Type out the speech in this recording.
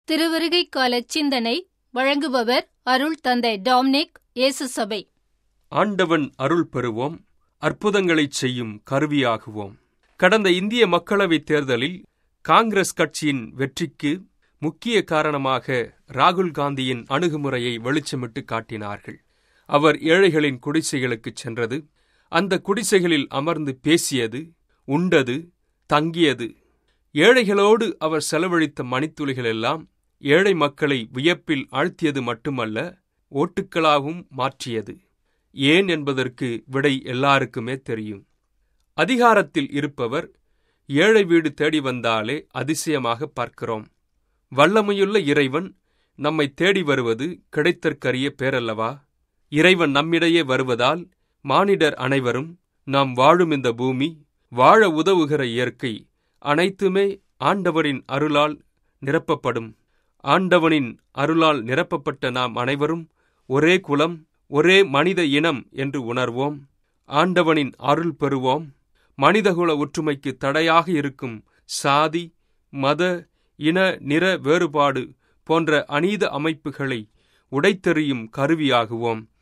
திருவருகை கால சிந்தனை வழங்குபவர் அருள் தந்தை டாம்னிக் இயேசு சபை ஆண்டவன் அருள் பெறுவோம் அற்புதங்களைச் செய்யும் கருவியாகுவோம் கடந்த இந்திய மக்களவைத் தேர்தலில் காங்கிரஸ் கட்சியின் வெற்றிக்கு முக்கிய காரணமாக ராகுல் காந்தியின் அணுகுமுறையை வெளிச்சமிட்டு காட்டினார்கள் அவர் ஏழைகளின் குடிசைகளுக்குச் சென்றது அந்த குடிசைகளில் அமர்ந்து பேசியது உண்டது தங்கியது ஏழைகளோடு அவர் செலவழித்த மணித்துளிகளெல்லாம் ஏழை மக்களை வியப்பில் ஆழ்த்தியது மட்டுமல்ல ஓட்டுக்களாகவும் மாற்றியது ஏன் என்பதற்கு விடை எல்லாருக்குமே தெரியும் அதிகாரத்தில் இருப்பவர் ஏழை வீடு தேடி வந்தாலே அதிசயமாக பார்க்கிறோம் வல்லமையுள்ள இறைவன் நம்மை தேடி வருவது கிடைத்தற்கரிய பேரல்லவா இறைவன் நம்மிடையே வருவதால் மானிடர் அனைவரும் நாம் வாழும் இந்த பூமி வாழ உதவுகிற இயற்கை அனைத்துமே ஆண்டவரின் அருளால் நிரப்பப்படும் ஆண்டவனின் அருளால் நிரப்பப்பட்ட நாம் அனைவரும் ஒரே குலம் ஒரே மனித இனம் என்று உணர்வோம் ஆண்டவனின் அருள் பெறுவோம் மனிதகுல ஒற்றுமைக்கு தடையாக இருக்கும் சாதி மத இன நிற வேறுபாடு போன்ற அநீத அமைப்புகளை உடைத்தெறியும் கருவியாகுவோம்